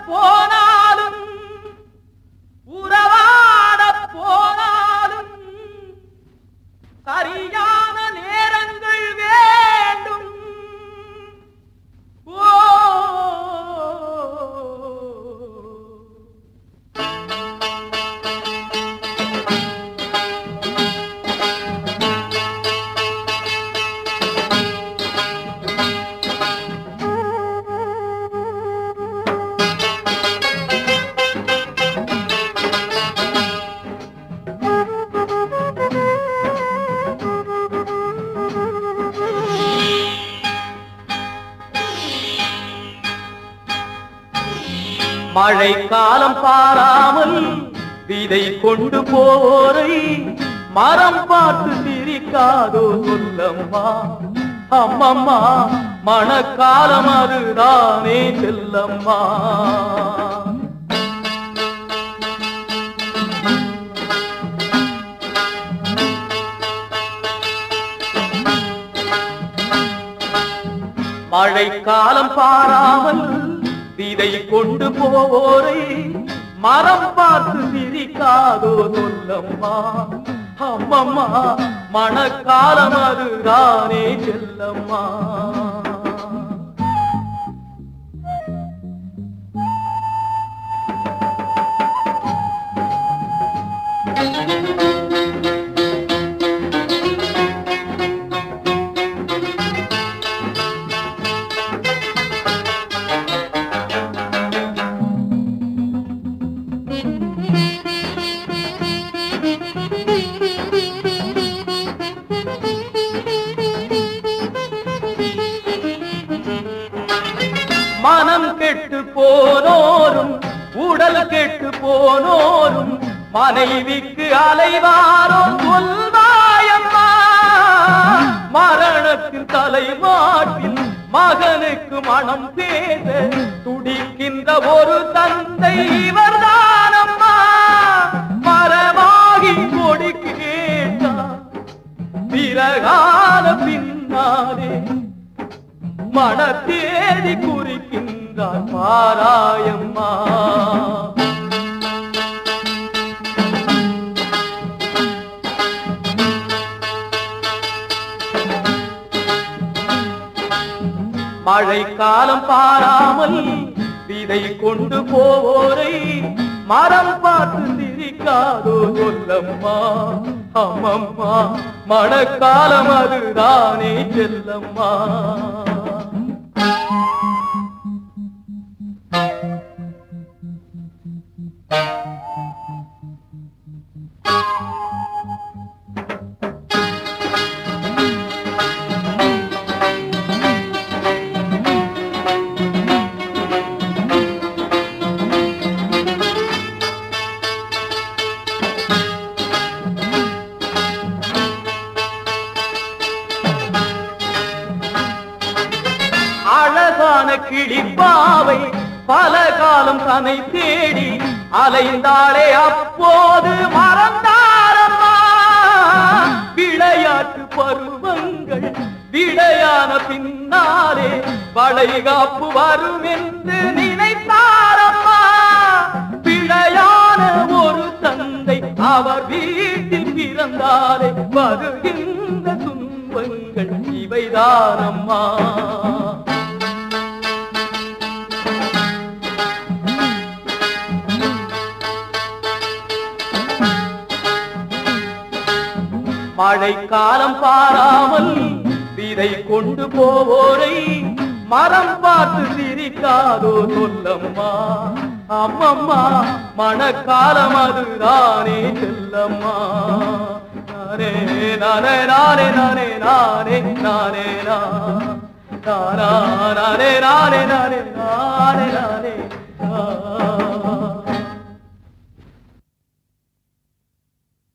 போனாலும் உறவாட போனாலும் சரியான நேரங்கள் வேண்டும் ஓ மழை காலம் பாராமல் விதை கொண்டு போரை மரம் பார்த்து சிரிக்காதோ சொல்லம்மா அம்மம்மா மணக்காலம் அதுதானே செல்லம்மா மழை காலம் பாராமல் விதை கொண்டு போரை மரம் பார்த்து சிரிக்காதோ சொல்லம்மா அம்மம்மா மணக்காலம் அதுதானே செல்லம்மா மனம் கெட்டு போனோரும் உடல் கெட்டு போனோரும் மனைவிக்கு அலைவாரோ சொல்வாயம்மா மரணத்தின் தலைமாட்டில் மகனுக்கு மனம் பேச துடிக்கின்ற ஒரு தந்தை இவர்தானம்மா மரமாகி கொடி கேட்டார் பிறகால பின்னாலே மனத்தேதி குறிக்கின்றார் பாராயம்மா மழை காலம் பாராமல் விதை கொண்டு போரை மரம் பார்த்து சிரிக்காதோ சொல்லம்மா அம்மம்மா மழைக்காலம் அதுதானே செல்லம்மா அழகான கிளிப்பாவை பல காலம் தன்னை தேடி அலைந்தாளே அப்போது மறந்தாரம்மா விளையாட்டு பருவங்கள் விடையான பின்னாலே வளைகாப்பு வரும் என்று நினைத்தாரம்மா பிழையான ஒரு தந்தை அவர் வீட்டில் பிறந்தாலே வருகின்ற துன்பங்கள் இவைதானம்மா மழை காலம் பாராமல் விதை கொண்டு போவோரை மரம் பார்த்து சிரிக்காதோ சொல்லம்மா அம்மம்மா மணக்காலம் அதுதானே செல்லம்மா நானே நானே நானே நானே நானே நானே நானே நானே நானே நானே நானே நானே